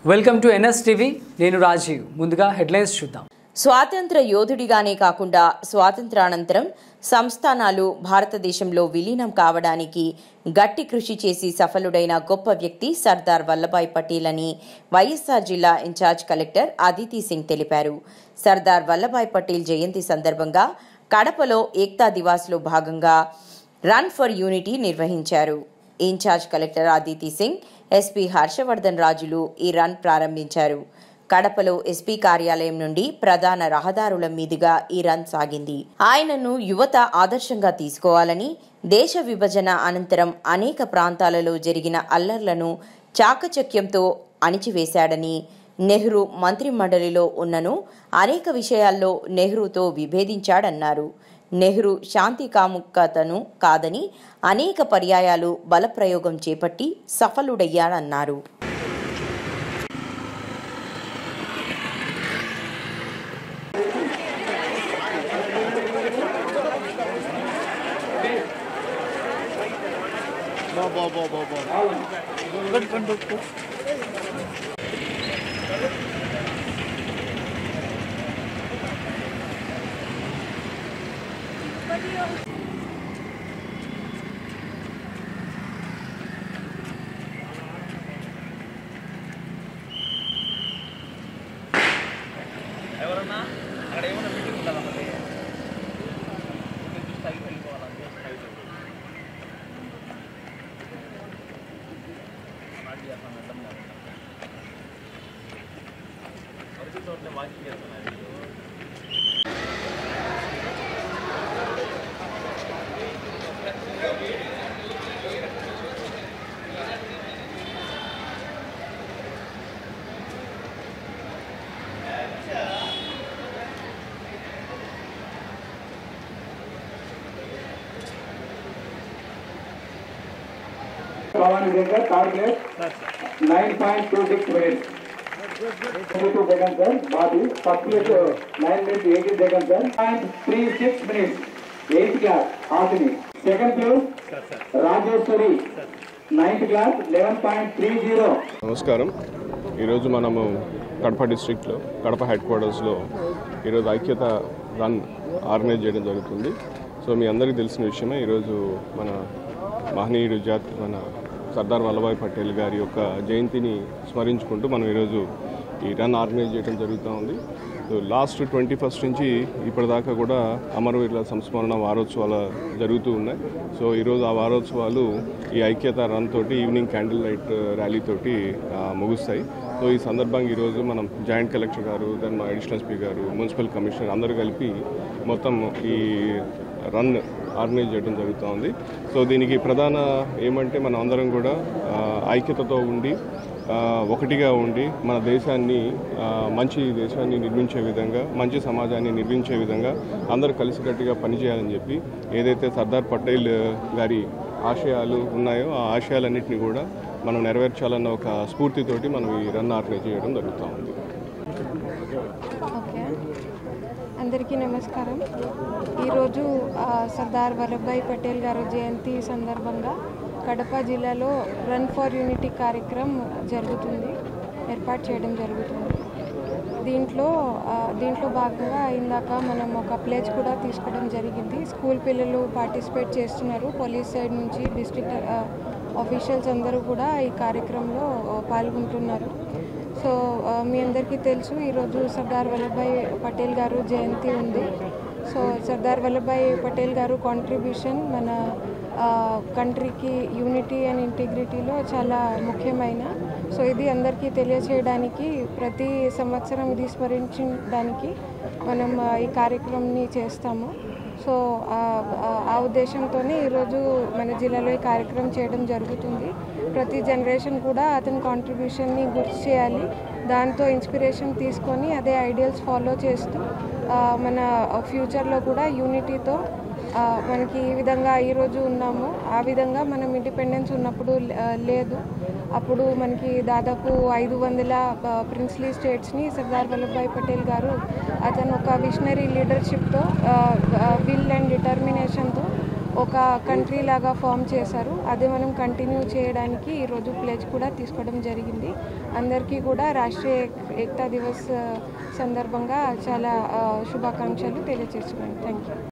Welcome to NS TV నేను రాజీవ్ ముందుగా headlines చూద్దాం స్వాతంత్ర యోధుడిగానే కాకుండా స్వాతంత్రానంతరం సంస్థానాలు భారతదేశంలో విలీనం కావడానికి గట్టి కృషి చేసి సఫలుడైన గొప్ప వ్యక్తి సర్దార్ వల్లభాయ్ పటేల్ అని వైఎస్ఆర్ జిల్లా ఇన్ఛార్జ్ కలెక్టర్ అదితి సింగ్ తెలిపారు సర్దార్ వల్లభాయ్ పటేల్ జయంతి సందర్భంగా కడపలో ఏక్తా దివాస్లో భాగంగా రన్ ఫర్ యూనిటీ నిర్వహించారు in-charge collector Aditi Singh SP Harshavardhan రాజులు ఈ రన్ ప్రారంభించారు కడపలో ఎస్పీ కార్యాలయం నుండి ప్రధాన రహదారుల మీదుగా ఈ రన్ సాగింది ఆయనను యువత ఆదర్శంగా తీసుకోవాలని దేశ విభజన అనంతరం అనేక ప్రాంతాలలో జరిగిన అల్లర్లను చాకచక్యంతో అణిచివేశాడని నెహ్రూ మంత్రిమండలిలో ఉన్నను అనేక విషయాల్లో నెహ్రూతో విభేదించాడన్నారు నెహ్రూ శాంతి కాముకతను కాదని అనేక పర్యాయాలు బలప్రయోగం చేపట్టి సఫలుడయ్యాడన్నారు Pawan Ganga, third place, nine point two six minutes. Twenty-two seconds, sir. Babu, first place, uh, nine minutes eighteen seconds, sir. Point three six minutes. Eighth class, Hasini. Second place, Rajeshwari. Ninth class, eleven point three zero. నమస్కారం ఈరోజు మనము కడప డిస్ట్రిక్ట్లో Kadapa head క్వార్టర్స్లో ఈరోజు ఐక్యత run organise చేయడం జరుగుతుంది so మీ అందరికీ తెలిసిన విషయమే ఈరోజు మన మహనీయుడు జాతి మన సర్దార్ వల్లభాయ్ పటేల్ గారి యొక్క జయంతిని స్మరించుకుంటూ మనం ఈరోజు ఈ రన్ ఆర్గనైజ్ చేయడం జరుగుతూ ఉంది సో లాస్ట్ ట్వంటీ ఫస్ట్ నుంచి ఇప్పటిదాకా కూడా అమరవీరుల సంస్మరణ వారోత్సవాలు జరుగుతూ ఉన్నాయి సో ఈరోజు ఆ వారోత్సవాలు ఈ ఐక్యత రన్ తోటి ఈవినింగ్ క్యాండిల్ లైట్ ర్యాలీ తోటి ఆ, ముగుస్తాయి సో ఈ సందర్భంగా ఈరోజు మనం జాయింట్ కలెక్టర్ గారు దెన్ మా అడిషనల్ స్పీకర్ గారు మున్సిపల్ కమిషనర్ అందరూ కలిపి మొత్తం ఈ రన్ ఆర్గనైజ్ చేయడం జరుగుతూ ఉంది సో దీనికి ప్రధాన ఏమంటే మనం అందరం కూడా ఆ, ఐక్యతతో ఉండి ఆ, ఒకటిగా ఉండి మన దేశాన్ని ఆ, మంచి దేశాన్ని నిర్మించే విధంగా మంచి సమాజాన్ని నిర్మించే విధంగా అందరూ కలిసికట్టుగా పనిచేయాలని చెప్పి ఏదైతే సర్దార్ పటేల్ గారి ఆశయాలు ఉన్నాయో ఆ ఆశయాలన్నింటినీ కూడా మనం నెరవేర్చాలన్న ఒక స్ఫూర్తితోటి మనం ఈ రన్ ఆర్గనైజ్ చేయడం జరుగుతూ ఉంది ఓకే అందరికీ నమస్కారం ఈరోజు ఆ, సర్దార్ వల్లభాయ్ పటేల్ గారు జయంతి సందర్భంగా కడప జిల్లాలో రన్ ఫర్ యూనిటీ కార్యక్రమం జరుగుతుంది ఏర్పాటు చేయడం జరుగుతుంది దీంట్లో ఆ, దీంట్లో భాగంగా ఇందాక మనం ఒక ప్లేజ్ కూడా తీసుకోవడం జరిగింది స్కూల్ పిల్లలు పార్టిసిపేట్ చేస్తున్నారు పోలీస్ సైడ్ నుంచి డిస్ట్రిక్ట్ ఆఫీషియల్స్ అందరూ కూడా ఈ కార్యక్రమంలో ఆ, పాల్గొంటున్నారు సో ఆ, మీ అందరికీ తెలుసు ఈరోజు సర్దార్ వల్లభాయ్ పటేల్ గారు జయంతి ఉంది సో సర్దార్ వల్లభాయ్ పటేల్ గారు కాంట్రిబ్యూషన్ మన ఆ, కంట్రీకి యూనిటీ అండ్ ఇంటిగ్రిటీలో చాలా ముఖ్యమైన సో ఇది అందరికీ తెలియచేయడానికి ప్రతి సంవత్సరం ఇది స్మరించడానికి మనం ఆ, ఈ కార్యక్రమాన్ని చేస్తాము సో ఆ- ఆ- ఆ ఉద్దేశంతోనే ఈరోజు మన జిల్లాలో ఈ కార్యక్రమం చేయడం జరుగుతుంది ప్రతి జనరేషన్ కూడా అతని కాంట్రిబ్యూషన్ని గుర్తు చేయాలి దాంతో ఇన్స్పిరేషన్ తీసుకొని అదే ఐడియల్స్ ఫాలో చేస్తూ ఆ, మన ఫ్యూచర్లో కూడా యూనిటీతో ఆ, మనకి ఈ విధంగా ఈరోజు ఉన్నాము ఆ విధంగా మనం ఇండిపెండెన్స్ ఉన్నప్పుడు ఆ, లేదు అప్పుడు మనకి దాదాపు ఐదు వందల ప్రిన్స్లీ స్టేట్స్ని సర్దార్ వల్లభాయ్ పటేల్ గారు అతను ఒక విషనరీ లీడర్షిప్తో విల్ అండ్ డిటర్మినేషన్తో ఒక కంట్రీ లాగా ఫామ్ చేశారు అదే మనం కంటిన్యూ చేయడానికి ఈరోజు ప్లేజ్ కూడా తీసుకోవడం జరిగింది అందరికీ కూడా రాష్ట్రీయ ఏకతా దివస్ ఆ, సందర్భంగా చాలా ఆ, శుభాకాంక్షలు తెలియజేస్తున్నాను థ్యాంక్ యూ